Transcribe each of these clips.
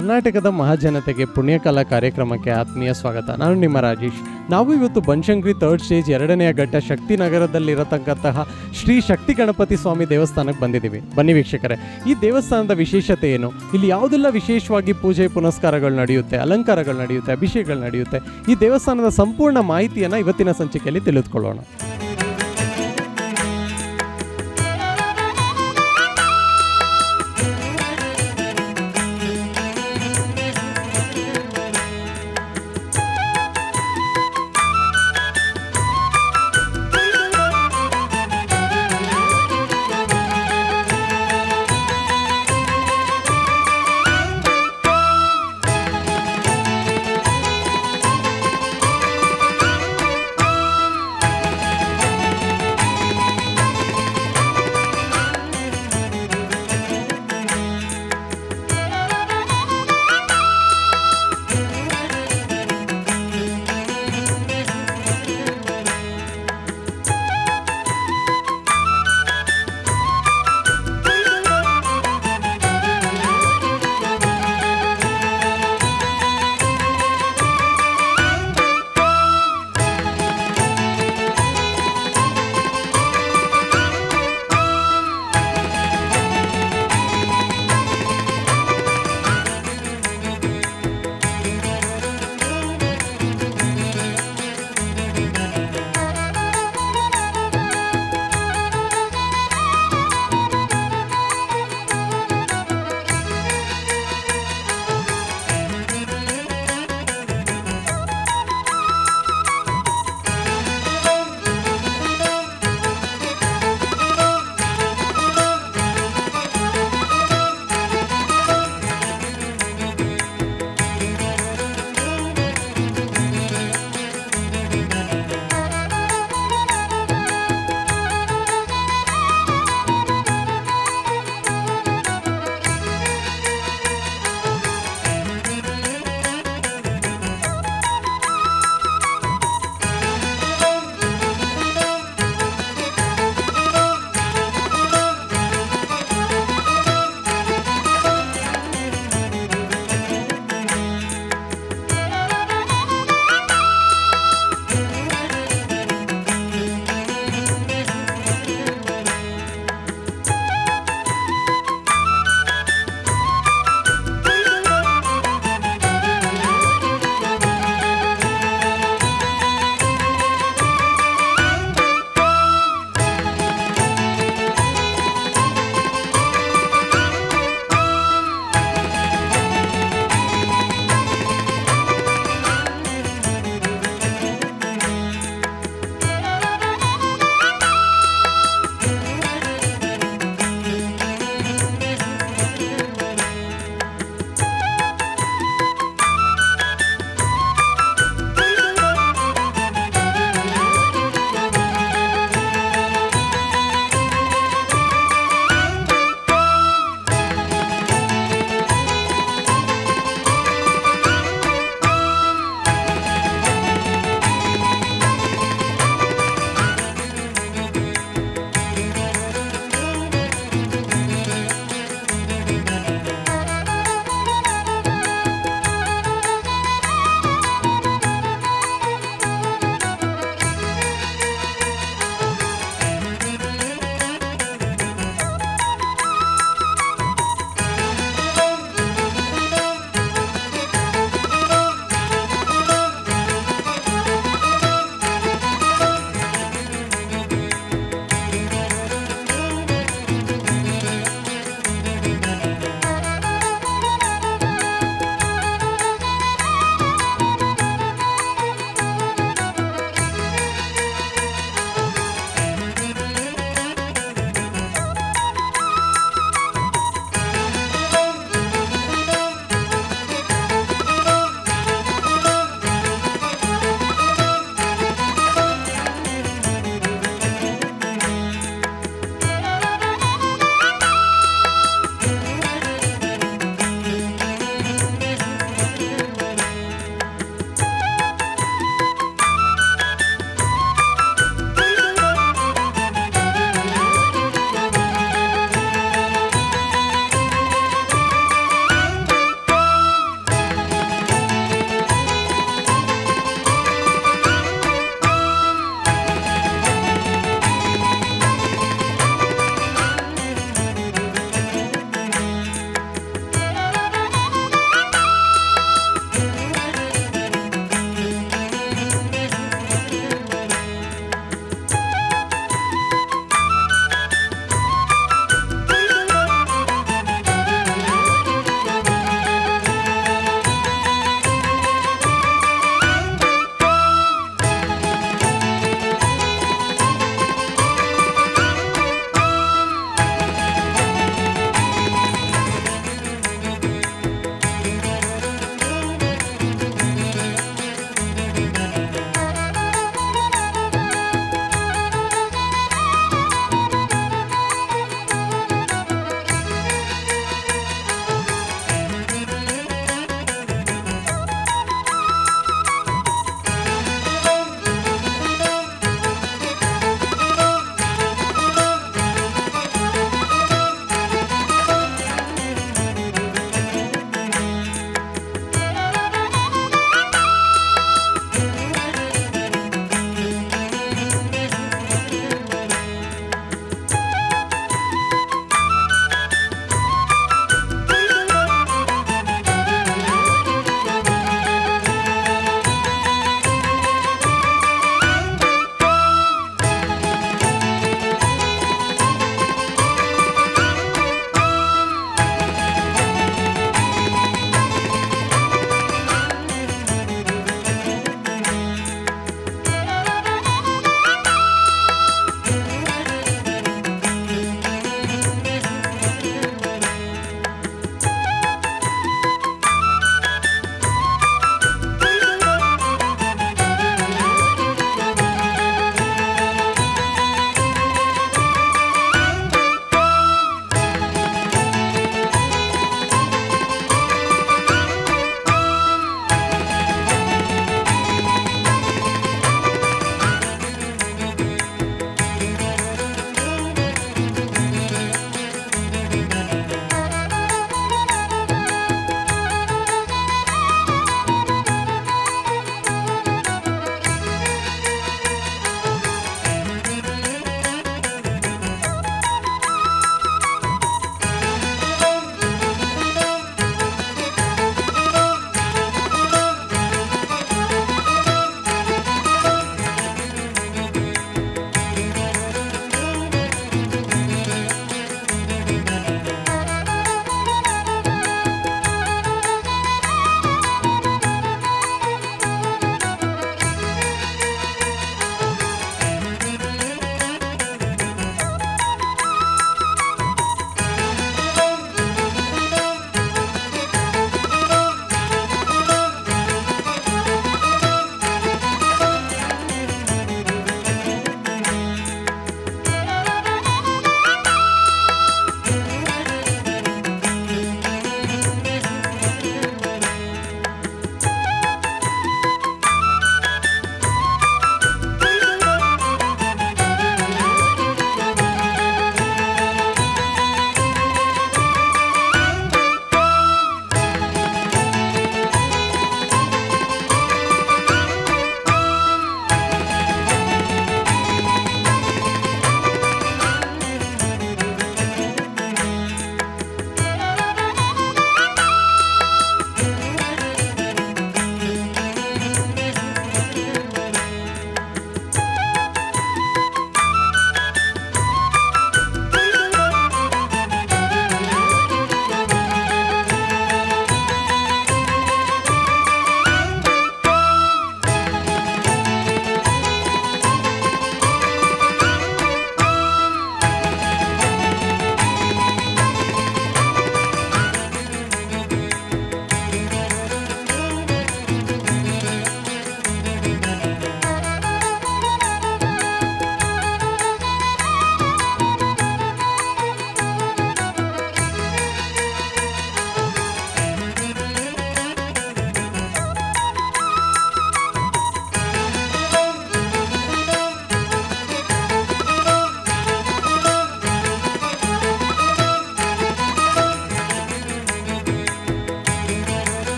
ಕರ್ನಾಟಕದ ಮಹಾಜನತೆಗೆ ಪುಣ್ಯಕಲಾ ಕಾರ್ಯಕ್ರಮಕ್ಕೆ ಆತ್ಮೀಯ ಸ್ವಾಗತ ನಾನು ನಿಮ್ಮ ರಾಜೇಶ್ ನಾವು ಇವತ್ತು ಬನಶಂಕರಿ ಥರ್ಡ್ ಸ್ಟೇಜ್ ಎರಡನೆಯ ಘಟ್ಟ ಶಕ್ತಿ ನಗರದಲ್ಲಿರತಕ್ಕಂತಹ ಶ್ರೀ ಶಕ್ತಿ ಗಣಪತಿ ಸ್ವಾಮಿ ದೇವಸ್ಥಾನಕ್ಕೆ ಬಂದಿದ್ದೀವಿ ಬನ್ನಿ ವೀಕ್ಷಕರೇ ಈ ದೇವಸ್ಥಾನದ ವಿಶೇಷತೆ ಏನು ಇಲ್ಲಿ ಯಾವುದೆಲ್ಲ ವಿಶೇಷವಾಗಿ ಪೂಜೆ ಪುನಸ್ಕಾರಗಳು ನಡೆಯುತ್ತೆ ಅಲಂಕಾರಗಳು ನಡೆಯುತ್ತೆ ಅಭಿಷೇಕಗಳು ನಡೆಯುತ್ತೆ ಈ ದೇವಸ್ಥಾನದ ಸಂಪೂರ್ಣ ಮಾಹಿತಿಯನ್ನು ಇವತ್ತಿನ ಸಂಚಿಕೆಯಲ್ಲಿ ತಿಳಿದುಕೊಳ್ಳೋಣ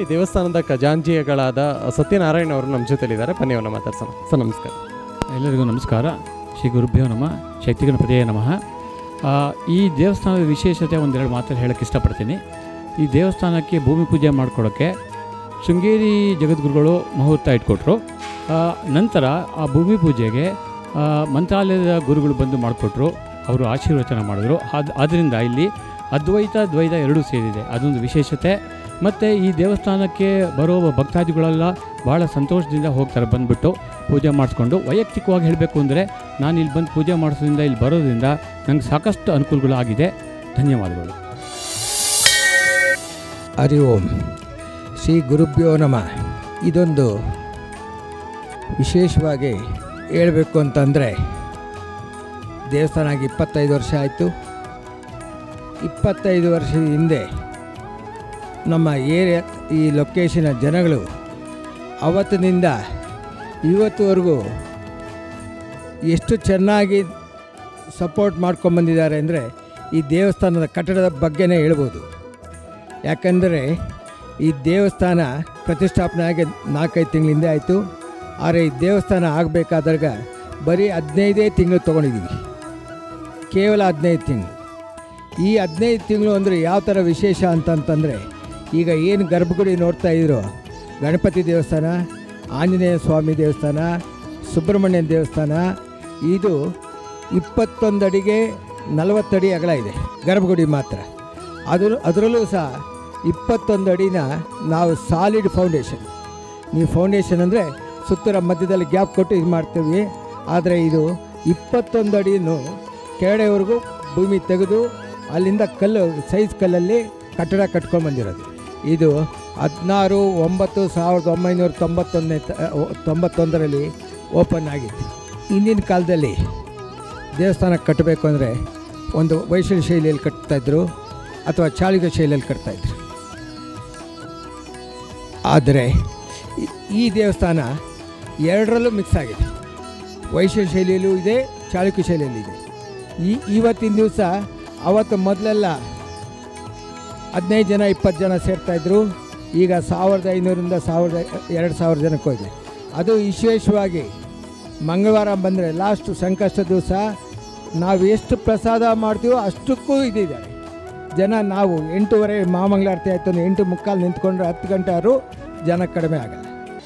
ಈ ದೇವಸ್ಥಾನದ ಖಜಾಂಚಿಗಳಾದ ಸತ್ಯನಾರಾಯಣ ಅವರು ನಮ್ಮ ಜೊತೆಲಿದ್ದಾರೆ ಬನ್ನಿ ಅವ್ರನ್ನ ಮಾತಾಡ್ಸೋಣ ಸರ್ ನಮಸ್ಕಾರ ಎಲ್ಲರಿಗೂ ನಮಸ್ಕಾರ ಶ್ರೀ ಗುರುಭ್ಯೋ ನಮಃ ಶಕ್ತಿ ಗಣಪತಿಯೇ ನಮಃ ಆ, ಈ ದೇವಸ್ಥಾನದ ವಿಶೇಷತೆ ಒಂದೆರಡು ಮಾತಲ್ಲಿ ಹೇಳಕ್ಕೆ ಇಷ್ಟಪಡ್ತೀನಿ ಈ ದೇವಸ್ಥಾನಕ್ಕೆ ಭೂಮಿ ಪೂಜೆ ಮಾಡ್ಕೊಳ್ಳೋಕ್ಕೆ ಶೃಂಗೇರಿ ಜಗದ್ಗುರುಗಳು ಮುಹೂರ್ತ ಇಟ್ಕೊಟ್ರು ಆ, ನಂತರ ಆ ಭೂಮಿ ಪೂಜೆಗೆ ಆ, ಮಂತ್ರಾಲಯದ ಗುರುಗಳು ಬಂದು ಮಾಡಿಕೊಟ್ರು ಅವರು ಆಶೀರ್ವಚನ ಮಾಡಿದ್ರು ಅದು ಆದ್ದರಿಂದ ಇಲ್ಲಿ ಅದ್ವೈತ ದ್ವೈತ ಎರಡೂ ಸೇರಿದೆ ಅದೊಂದು ವಿಶೇಷತೆ ಮತ್ತು ಈ ದೇವಸ್ಥಾನಕ್ಕೆ ಬರುವ ಭಕ್ತಾದಿಗಳೆಲ್ಲ ಭಾಳ ಸಂತೋಷದಿಂದ ಹೋಗ್ತಾರೆ ಬಂದುಬಿಟ್ಟು ಪೂಜೆ ಮಾಡಿಸ್ಕೊಂಡು ವೈಯಕ್ತಿಕವಾಗಿ ಹೇಳಬೇಕು ಅಂದರೆ ನಾನು ಇಲ್ಲಿ ಬಂದು ಪೂಜೆ ಮಾಡಿಸೋದ್ರಿಂದ ಇಲ್ಲಿ ಬರೋದ್ರಿಂದ ನಂಗೆ ಸಾಕಷ್ಟು ಅನುಕೂಲಗಳಾಗಿದೆ ಧನ್ಯವಾದಗಳು ಹರಿ ಓಂ ಶ್ರೀ ಗುರುಭ್ಯೋ ನಮಃ ಇದೊಂದು ವಿಶೇಷವಾಗಿ ಹೇಳಬೇಕು ಅಂತಂದರೆ ದೇವಸ್ಥಾನ ಆಗಿ ಇಪ್ಪತ್ತೈದು ವರ್ಷ ಆಯಿತು ಇಪ್ಪತ್ತೈದು ವರ್ಷದ ಹಿಂದೆ ನಮ್ಮ ಏರಿಯಾ ಈ ಲೊಕೇಶನ ಜನಗಳು ಅವತ್ತಿನಿಂದ ಇವತ್ತುವರೆಗೂ ಎಷ್ಟು ಚೆನ್ನಾಗಿ ಸಪೋರ್ಟ್ ಮಾಡ್ಕೊಂಬಂದಿದ್ದಾರೆ ಅಂದರೆ ಈ ದೇವಸ್ಥಾನದ ಕಟ್ಟಡದ ಬಗ್ಗೆನೇ ಹೇಳ್ಬೋದು ಯಾಕಂದರೆ ಈ ದೇವಸ್ಥಾನ ಪ್ರತಿಷ್ಠಾಪನೆ ಆಗಿ ನಾಲ್ಕೈದು ತಿಂಗಳಿಂದ ಆಯಿತು ಆದರೆ ಈ ದೇವಸ್ಥಾನ ಆಗಬೇಕಾದಾಗ ಬರೀ ಹದಿನೈದೇ ತಿಂಗಳು ತೊಗೊಂಡಿದ್ದೀವಿ ಕೇವಲ ಹದಿನೈದು ತಿಂಗಳು ಈ ಹದಿನೈದು ತಿಂಗಳು ಅಂದರೆ ಯಾವ ಥರ ವಿಶೇಷ ಅಂತಂತಂದರೆ ಈಗ ಏನು ಗರ್ಭಗುಡಿ ನೋಡ್ತಾ ಇದ್ರು ಗಣಪತಿ ದೇವಸ್ಥಾನ ಆಂಜನೇಯ ಸ್ವಾಮಿ ದೇವಸ್ಥಾನ ಸುಬ್ರಹ್ಮಣ್ಯ ದೇವಸ್ಥಾನ ಇದು ಇಪ್ಪತ್ತೊಂದು ಅಡಿಗೆ ನಲವತ್ತಡಿ ಅಗಲ ಇದೆ ಗರ್ಭಗುಡಿ ಮಾತ್ರ ಅದು ಅದರಲ್ಲೂ ಸಹ ಇಪ್ಪತ್ತೊಂದು ಅಡಿನ ನಾವು ಸಾಲಿಡ್ ಫೌಂಡೇಶನ್ ನೀವು ಫೌಂಡೇಶನ್ ಅಂದರೆ ಸುತ್ತರ ಮಧ್ಯದಲ್ಲಿ ಗ್ಯಾಪ್ ಕೊಟ್ಟು ಇದು ಮಾಡ್ತೀವಿ ಆದರೆ ಇದು ಇಪ್ಪತ್ತೊಂದು ಅಡಿನೂ ಕೆಳಗಡೆವರೆಗೂ ಭೂಮಿ ತೆಗೆದು ಅಲ್ಲಿಂದ ಕಲ್ಲು ಸೈಜ್ ಕಲ್ಲಲ್ಲಿ ಕಟ್ಟಡ ಕಟ್ಕೊಂಡು ಬಂದಿರೋದು ಇದು ಹದಿನಾರು ಒಂಬತ್ತು ಸಾವಿರದ ಒಂಬೈನೂರ ತೊಂಬತ್ತೊಂದನೇ ತ- ತೊಂಬತ್ತೊಂದರಲ್ಲಿ ಓಪನ್ ಆಗಿತ್ತು ಹಿಂದಿನ ಕಾಲದಲ್ಲಿ ದೇವಸ್ಥಾನ ಕಟ್ಟಬೇಕು ಅಂದರೆ ಒಂದು ವೈಶಾಲ್ಯ ಶೈಲಿಯಲ್ಲಿ ಕಟ್ತಾಯಿದ್ರು ಅಥವಾ ಚಾಳಿಕ ಶೈಲಿಯಲ್ಲಿ ಕಟ್ತಾಯಿದ್ರು ಆದರೆ ಈ- ಈ ದೇವಸ್ಥಾನ ಎರಡರಲ್ಲೂ ಮಿಕ್ಸ್ ಆಗಿದೆ ವೈಶಾಲ್ಯ ಶೈಲಿಯಲ್ಲೂ ಇದೆ ಚಾಳುಕ್ಯ ಶೈಲಿಯಲ್ಲೂ ಇದೆ ಈ ಇವತ್ತಿನ ದಿವಸ ಅವತ್ತು ಮೊದಲೆಲ್ಲ ಹದಿನೈದು ಜನ ಇಪ್ಪತ್ತು ಜನ ಸೇರ್ತಾಯಿದ್ರು ಈಗ ಸಾವಿರದ ಐನೂರಿಂದ ಸಾವಿರದ ಎರಡು ಸಾವಿರ ಜನಕ್ಕೆ ಹೋಗಿದೆ ಅದು ವಿಶೇಷವಾಗಿ ಮಂಗಳವಾರ ಬಂದರೆ ಲಾಸ್ಟ್ ಸಂಕಷ್ಟ ದಿವಸ ನಾವು ಎಷ್ಟು ಪ್ರಸಾದ ಮಾಡ್ತೀವೋ ಅಷ್ಟಕ್ಕೂ ಇದಿದ್ದಾರೆ ಜನ ನಾವು ಎಂಟೂವರೆ ಮಾಮಂಗಳಾರತಿ ಆಯಿತು ಅಂದ್ರೆ ಎಂಟು ಮುಕ್ಕಾಲು ನಿಂತ್ಕೊಂಡ್ರೆ ಹತ್ತು ಗಂಟೆ ಆದರೂ ಜನ ಕಡಿಮೆ ಆಗಲ್ಲ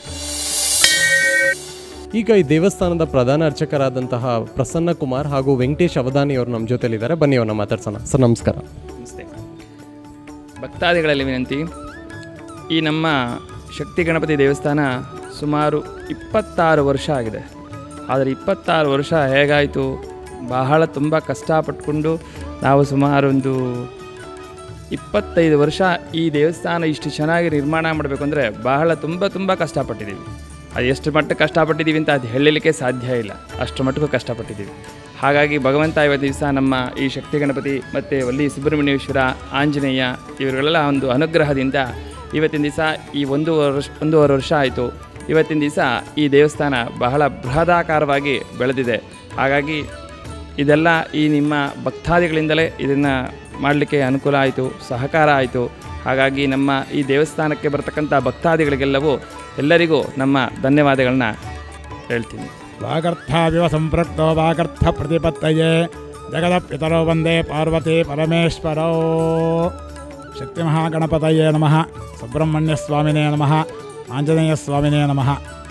ಈಗ ಈ ದೇವಸ್ಥಾನದ ಪ್ರಧಾನ ಅರ್ಚಕರಾದಂತಹ ಪ್ರಸನ್ನ ಕುಮಾರ್ ಹಾಗೂ ವೆಂಕಟೇಶ್ ಅವಧಾನಿ ಅವರು ನಮ್ಮ ಜೊತೆಲಿದ್ದಾರೆ ಬನ್ನಿ ಅವ್ರನ್ನ ಮಾತಾಡ್ಸೋಣ ಸರ್ ನಮಸ್ಕಾರ ನಮಸ್ತೆ ಭಕ್ತಾದಿಗಳಲ್ಲಿ ವಿನಂತಿ ಈ ನಮ್ಮ ಶಕ್ತಿ ಗಣಪತಿ ದೇವಸ್ಥಾನ ಸುಮಾರು ಇಪ್ಪತ್ತಾರು ವರ್ಷ ಆಗಿದೆ ಆದರೆ ಇಪ್ಪತ್ತಾರು ವರ್ಷ ಹೇಗಾಯಿತು ಬಹಳ ತುಂಬ ಕಷ್ಟಪಟ್ಕೊಂಡು ನಾವು ಸುಮಾರು ಒಂದು ಇಪ್ಪತ್ತೈದು ವರ್ಷ ಈ ದೇವಸ್ಥಾನ ಇಷ್ಟು ಚೆನ್ನಾಗಿ ನಿರ್ಮಾಣ ಮಾಡಬೇಕು ಅಂದರೆ ಬಹಳ ತುಂಬ ತುಂಬ ಕಷ್ಟಪಟ್ಟಿದ್ದೀವಿ ಅದು ಎಷ್ಟು ಮಟ್ಟಕ್ಕೆ ಕಷ್ಟಪಟ್ಟಿದ್ದೀವಿ ಅಂತ ಅದು ಹೇಳಲಿಕ್ಕೆ ಸಾಧ್ಯ ಇಲ್ಲ ಅಷ್ಟು ಮಟ್ಟಕ್ಕೂ ಕಷ್ಟಪಟ್ಟಿದ್ದೀವಿ ಹಾಗಾಗಿ ಭಗವಂತ ಇವತ್ತು ದಿವಸ ನಮ್ಮ ಈ ಶಕ್ತಿ ಗಣಪತಿ ಮತ್ತು ವಲ್ಲಿ ಸುಬ್ರಹ್ಮಣ್ಯೇಶ್ವರ ಆಂಜನೇಯ ಇವರುಗಳೆಲ್ಲ ಒಂದು ಅನುಗ್ರಹದಿಂದ ಇವತ್ತಿನ ದಿವಸ ಈ ಒಂದು ವರ್ಷ ಒಂದೂವರೆ ವರ್ಷ ಆಯಿತು ಇವತ್ತಿನ ದಿವಸ ಈ ದೇವಸ್ಥಾನ ಬಹಳ ಬೃಹದಾಕಾರವಾಗಿ ಬೆಳೆದಿದೆ ಹಾಗಾಗಿ ಇದೆಲ್ಲ ಈ ನಿಮ್ಮ ಭಕ್ತಾದಿಗಳಿಂದಲೇ ಇದನ್ನು ಮಾಡಲಿಕ್ಕೆ ಅನುಕೂಲ ಆಯಿತು ಸಹಕಾರ ಆಯಿತು ಹಾಗಾಗಿ ನಮ್ಮ ಈ ದೇವಸ್ಥಾನಕ್ಕೆ ಬರ್ತಕ್ಕಂಥ ಭಕ್ತಾದಿಗಳಿಗೆಲ್ಲವೂ ಎಲ್ಲರಿಗೂ ನಮ್ಮ ಧನ್ಯವಾದಗಳನ್ನ ಹೇಳ್ತೀನಿ ವಾಗರ್ಥಾವಿವ ಸಂಪೃಕ್ತೋ ವಾಗರ್ಥ ಪ್ರತಿಪತ್ತಯೇ ಜಗದ ಪಿತರೋ ವಂದೇ ಪಾರ್ವತಿ ಪರಮೇಶ್ವರೋ ಶಕ್ತಿ ಮಹಾಗಣಪತಯೇ ನಮಃ ಸುಬ್ರಹ್ಮಣ್ಯ ಸ್ವಾಮಿನೇ ನಮಃ ಆಂಜನೇಯ ಸ್ವಾಮಿನೇ ನಮಃ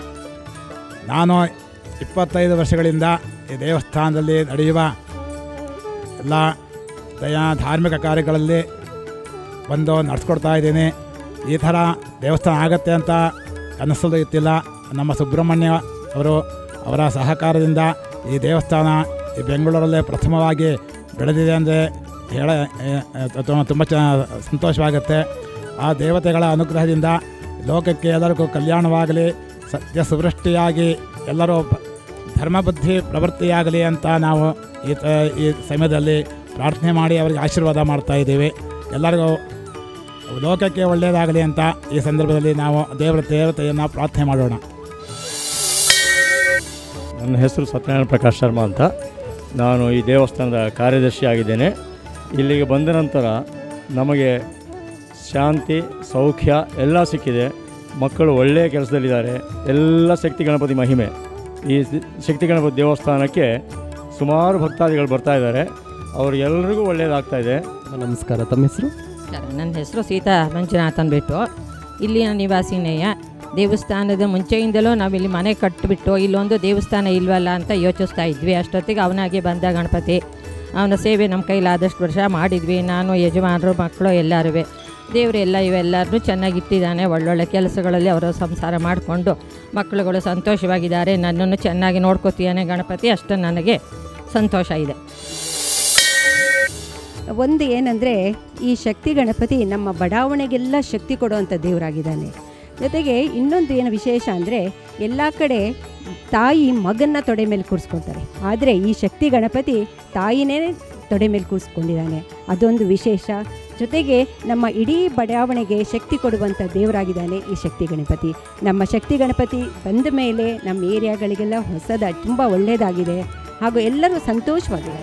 ನಾನು ಇಪ್ಪತ್ತೈದು ವರ್ಷಗಳಿಂದ ಈ ದೇವಸ್ಥಾನದಲ್ಲಿ ನಡೆಯುವ ಎಲ್ಲ ದಯ ಧಾರ್ಮಿಕ ಕಾರ್ಯಗಳಲ್ಲಿ ಬಂದು ನಡೆಸ್ಕೊಡ್ತಾ ಇದ್ದೀನಿ ಈ ಥರ ದೇವಸ್ಥಾನ ಆಗತ್ತೆ ಅಂತ ಕನಸಲ್ಲೂ ಇತ್ತಿಲ್ಲ ನಮ್ಮ ಸುಬ್ರಹ್ಮಣ್ಯ ಅವರು ಅವರ ಸಹಕಾರದಿಂದ ಈ ದೇವಸ್ಥಾನ ಈ ಬೆಂಗಳೂರಲ್ಲೇ ಪ್ರಥಮವಾಗಿ ಬೆಳೆದಿದೆ ಅಂದರೆ ಹೇಳ ತುಂಬ ಚ ಸಂತೋಷವಾಗುತ್ತೆ ಆ ದೇವತೆಗಳ ಅನುಗ್ರಹದಿಂದ ಲೋಕಕ್ಕೆ ಎಲ್ಲರಿಗೂ ಕಲ್ಯಾಣವಾಗಲಿ ಸತ್ಯ ಸುವೃಷ್ಟಿಯಾಗಿ ಎಲ್ಲರೂ ಪ- ಧರ್ಮಬುದ್ಧಿ ಪ್ರವೃತ್ತಿಯಾಗಲಿ ಅಂತ ನಾವು ಈ ತ ಈ ಸಮಯದಲ್ಲಿ ಪ್ರಾರ್ಥನೆ ಮಾಡಿ ಅವರಿಗೆ ಆಶೀರ್ವಾದ ಮಾಡ್ತಾ ಇದ್ದೀವಿ ಎಲ್ಲರಿಗೂ ಲೋಕಕ್ಕೆ ಒಳ್ಳೆಯದಾಗಲಿ ಅಂತ ಈ ಸಂದರ್ಭದಲ್ಲಿ ನಾವು ದೇವರ ದೇವತೆಯನ್ನು ಪ್ರಾರ್ಥನೆ ಮಾಡೋಣ ನನ್ನ ಹೆಸರು ಸತ್ಯನಾರಾಯಣ ಪ್ರಕಾಶ್ ಶರ್ಮಾ ಅಂತ ನಾನು ಈ ದೇವಸ್ಥಾನದ ಕಾರ್ಯದರ್ಶಿ ಆಗಿದ್ದೇನೆ ಇಲ್ಲಿಗೆ ಬಂದ ನಂತರ ನಮಗೆ ಶಾಂತಿ ಸೌಖ್ಯ ಎಲ್ಲ ಸಿಕ್ಕಿದೆ ಮಕ್ಕಳು ಒಳ್ಳೆಯ ಕೆಲಸದಲ್ಲಿದ್ದಾರೆ ಎಲ್ಲ ಶಕ್ತಿ ಗಣಪತಿ ಮಹಿಮೆ ಈ ಸಿ- ಶಕ್ತಿ ಗಣಪತಿ ದೇವಸ್ಥಾನಕ್ಕೆ ಸುಮಾರು ಭಕ್ತಾದಿಗಳು ಬರ್ತಾ ಇದ್ದಾರೆ ಅವ್ರಿಗೆಲ್ರಿಗೂ ಒಳ್ಳೆಯದಾಗ್ತಾ ಇದೆ ನಮಸ್ಕಾರ ತಮ್ಮ ಹೆಸರು ನಮಸ್ಕಾರ ನನ್ನ ಹೆಸರು ಸೀತಾ ಮಂಜುನಾಥನ್ ಬಿಟ್ಟು ಇಲ್ಲಿನ ನಿವಾಸಿನೇಯ ದೇವಸ್ಥಾನದ ಮುಂಚೆಯಿಂದಲೂ ನಾವಿಲ್ಲಿ ಮನೆ ಕಟ್ಟಿಬಿಟ್ಟು ಇಲ್ಲೊಂದು ದೇವಸ್ಥಾನ ಇಲ್ವಲ್ಲ ಅಂತ ಯೋಚಿಸ್ತಾ ಇದ್ವಿ ಅಷ್ಟೊತ್ತಿಗೆ ಅವನಾಗೆ ಬಂದ ಗಣಪತಿ ಅವನ ಸೇವೆ ನಮ್ಮ ಕೈಲಾದಷ್ಟು ವರ್ಷ ಮಾಡಿದ್ವಿ ನಾನು ಯಜಮಾನರು ಮಕ್ಕಳು ಎಲ್ಲರೂ ದೇವರೆಲ್ಲ ಇವೆಲ್ಲರನ್ನೂ ಚೆನ್ನಾಗಿಟ್ಟಿದ್ದಾನೆ ಒಳ್ಳೊಳ್ಳೆ ಕೆಲಸಗಳಲ್ಲಿ ಅವರು ಸಂಸಾರ ಮಾಡಿಕೊಂಡು ಮಕ್ಕಳುಗಳು ಸಂತೋಷವಾಗಿದ್ದಾರೆ ನನ್ನನ್ನು ಚೆನ್ನಾಗಿ ನೋಡ್ಕೋತೀಯಾನೆ ಗಣಪತಿ ಅಷ್ಟು ನನಗೆ ಸಂತೋಷ ಇದೆ ಒಂದು ಏನಂದರೆ ಈ ಶಕ್ತಿ ಗಣಪತಿ ನಮ್ಮ ಬಡಾವಣೆಗೆಲ್ಲ ಶಕ್ತಿ ಕೊಡುವಂಥ ದೇವರಾಗಿದ್ದಾನೆ ಜೊತೆಗೆ ಇನ್ನೊಂದು ಏನು ವಿಶೇಷ ಅಂದರೆ ಎಲ್ಲ ಕಡೆ ತಾಯಿ ಮಗನ್ನ ತೊಡೆ ಮೇಲೆ ಕೂರಿಸ್ಕೊಳ್ತಾರೆ ಆದರೆ ಈ ಶಕ್ತಿ ಗಣಪತಿ ತಾಯಿನೇ ತೊಡೆ ಮೇಲೆ ಕೂರಿಸ್ಕೊಂಡಿದ್ದಾನೆ ಅದೊಂದು ವಿಶೇಷ ಜೊತೆಗೆ ನಮ್ಮ ಇಡೀ ಬಡಾವಣೆಗೆ ಶಕ್ತಿ ಕೊಡುವಂಥ ದೇವರಾಗಿದ್ದಾನೆ ಈ ಶಕ್ತಿ ಗಣಪತಿ ನಮ್ಮ ಶಕ್ತಿ ಗಣಪತಿ ಬಂದ ಮೇಲೆ ನಮ್ಮ ಏರಿಯಾಗಳಿಗೆಲ್ಲ ಹೊಸದ ತುಂಬ ಒಳ್ಳೆಯದಾಗಿದೆ ಹಾಗೂ ಎಲ್ಲರೂ ಸಂತೋಷವಾಗಿದ್ದಾರೆ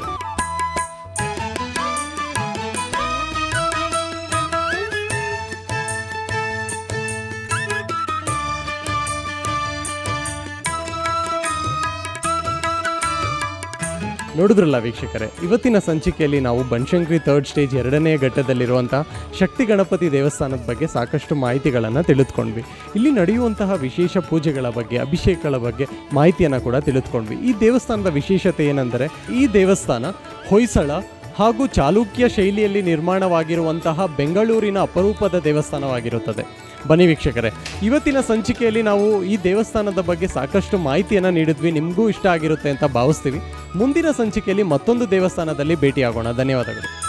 ನೋಡಿದ್ರಲ್ಲ ವೀಕ್ಷಕರೇ ಇವತ್ತಿನ ಸಂಚಿಕೆಯಲ್ಲಿ ನಾವು ಬನಶಂಕರಿ ಥರ್ಡ್ ಸ್ಟೇಜ್ ಎರಡನೇ ಘಟ್ಟದಲ್ಲಿರುವಂತಹ ಶಕ್ತಿ ಗಣಪತಿ ದೇವಸ್ಥಾನದ ಬಗ್ಗೆ ಸಾಕಷ್ಟು ಮಾಹಿತಿಗಳನ್ನು ತಿಳಿದುಕೊಂಡ್ವಿ ಇಲ್ಲಿ ನಡೆಯುವಂತಹ ವಿಶೇಷ ಪೂಜೆಗಳ ಬಗ್ಗೆ ಅಭಿಷೇಕಗಳ ಬಗ್ಗೆ ಮಾಹಿತಿಯನ್ನು ಕೂಡ ತಿಳಿದುಕೊಂಡ್ವಿ ಈ ದೇವಸ್ಥಾನದ ವಿಶೇಷತೆ ಏನೆಂದರೆ ಈ ದೇವಸ್ಥಾನ ಹೊಯ್ಸಳ ಹಾಗೂ ಚಾಲುಕ್ಯ ಶೈಲಿಯಲ್ಲಿ ನಿರ್ಮಾಣವಾಗಿರುವಂತಹ ಬೆಂಗಳೂರಿನ ಅಪರೂಪದ ದೇವಸ್ಥಾನವಾಗಿರುತ್ತದೆ ಬನ್ನಿ ವೀಕ್ಷಕರೇ ಇವತ್ತಿನ ಸಂಚಿಕೆಯಲ್ಲಿ ನಾವು ಈ ದೇವಸ್ಥಾನದ ಬಗ್ಗೆ ಸಾಕಷ್ಟು ಮಾಹಿತಿಯನ್ನು ನೀಡಿದ್ವಿ ನಿಮಗೂ ಇಷ್ಟ ಆಗಿರುತ್ತೆ ಅಂತ ಭಾವಿಸ್ತೀವಿ ಮುಂದಿನ ಸಂಚಿಕೆಯಲ್ಲಿ ಮತ್ತೊಂದು ದೇವಸ್ಥಾನದಲ್ಲಿ ಭೇಟಿಯಾಗೋಣ ಧನ್ಯವಾದಗಳು